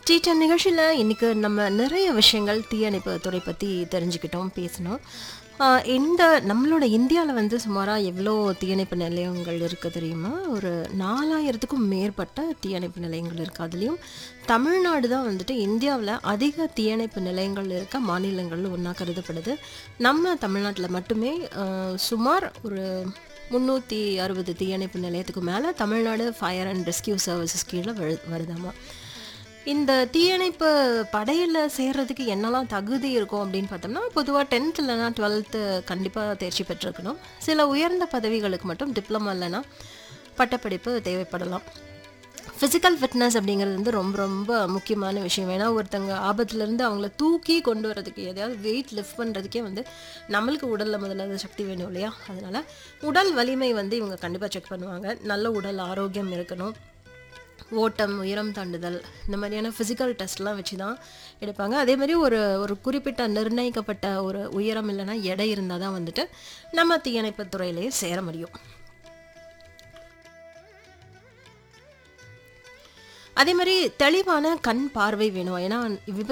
teacher நிகழ்ச்சியில் இன்னைக்கு நம்ம நிறைய விஷயங்கள் தீயணைப்பு துறை பற்றி தெரிஞ்சுக்கிட்டோம் பேசினோம் ஆஹ் இந்த நம்மளோட இந்தியாவில் வந்து சுமாராக எவ்வளோ தீயணைப்பு நிலையங்கள் இருக்குது தெரியுமா ஒரு நாலாயிரத்துக்கும் மேற்பட்ட தீயணைப்பு நிலையங்கள் இருக்குது அதுலேயும் தமிழ்நாடு தான் வந்துட்டு இந்தியாவில் அதிக தீயணைப்பு நிலையங்கள் இருக்க மாநிலங்கள் ஒன்றா கருதப்படுது நம்ம தமிழ்நாட்டில் மட்டுமே ஆஹ் சுமார் ஒரு முந்நூற்றி அறுபது தீயணைப்பு நிலையத்துக்கு மேலே Tamil Nadu fire and rescue services கீழே வரு வருதாமா இந்த தீயணைப்பு படையில் சேர்றதுக்கு என்னெல்லாம் தகுதி இருக்கும் அப்படின்னு பார்த்தோம்னா பொதுவாக டென்த் இல்லைனா டுவெல்த்து கண்டிப்பாக தேர்ச்சி பெற்றிருக்கணும் சில உயர்ந்த பதவிகளுக்கு மட்டும் டிப்ளமா இல்லைன்னா பட்டப்படிப்பு தேவைப்படலாம் ஃபிசிக்கல் ஃபிட்னஸ் அப்படிங்கிறது வந்து ரொம்ப ரொம்ப முக்கியமான விஷயம் ஏன்னா ஒருத்தங்க ஆபத்துலேருந்து அவங்கள தூக்கி கொண்டு வரதுக்கு எதையாவது வெயிட் லிஃப்ட் பண்ணுறதுக்கே வந்து நம்மளுக்கு உடலில் முதல்ல அந்த சக்தி வேணும் இல்லையா அதனால் உடல் வலிமை வந்து இவங்க கண்டிப்பாக செக் பண்ணுவாங்க நல்ல உடல் ஆரோக்கியம் இருக்கணும் ஓட்டம் உயரம் தாண்டுதல் இந்த மாதிரியான ஃபிசிக்கல் டெஸ்ட்லாம் வச்சு தான் எடுப்பாங்க அதே மாதிரி ஒரு ஒரு குறிப்பிட்ட நிர்ணயிக்கப்பட்ட ஒரு உயரம் இல்லைன்னா எடை இருந்தால் தான் வந்துட்டு நம்ம தீயணைப்பு துறையிலேயே சேர முடியும் அதே மாதிரி தெளிவான கண் பார்வை வேணும் ஏன்னா விபத்து